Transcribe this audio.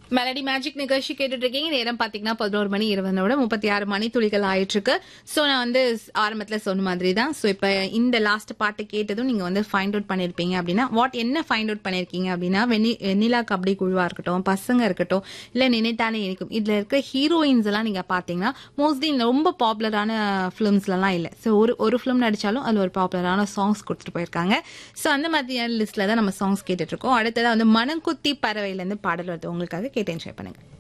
melody magic நிகழ்ச்சி கேட்டுட்டு இருக்கீங்க நேரம் பாத்தீங்கன்னா பதினோரு மணி இருபதோட முப்பத்தி ஆறு மணி துளிகள் ஆயிட்டு இருக்கு சோ நான் வந்து ஆரம்பத்துல சொன்ன மாதிரி தான் சோ இப்ப இந்த லாஸ்ட் பாட்டு கேட்டதும் நீங்க வந்து ஃபைண்ட் அவுட் பண்ணிருப்பீங்க அப்படின்னா வாட் என்ன ஃபைண்ட் அவுட் பண்ணிருக்கீங்க அப்படின்னா வெனி வெண்ணிலா கபடி குழுவா இருக்கட்டும் பசங்க இருக்கட்டும் இல்ல நினைத்தானே இருக்கும் இதுல இருக்க ஹீரோயின்ஸ் எல்லாம் நீங்க பாத்தீங்கன்னா மோஸ்ட்லி ரொம்ப பாப்புலரான பிலிம்ஸ்ல எல்லாம் இல்ல சோ ஒரு ஒரு பிலிம் நடிச்சாலும் அதுல ஒரு பாப்புலரான சாங்ஸ் கொடுத்துட்டு போயிருக்காங்க சோ அந்த மாதிரியான லிஸ்ட்ல தான் நம்ம சாங்ஸ் கேட்டுட்டு இருக்கோம் அடுத்ததா வந்து மனங்குத்தி பறவையில இருந்து பாடல் வருது உங்களுக்காக கேட்டு என்ஜாய் பண்ணுங்க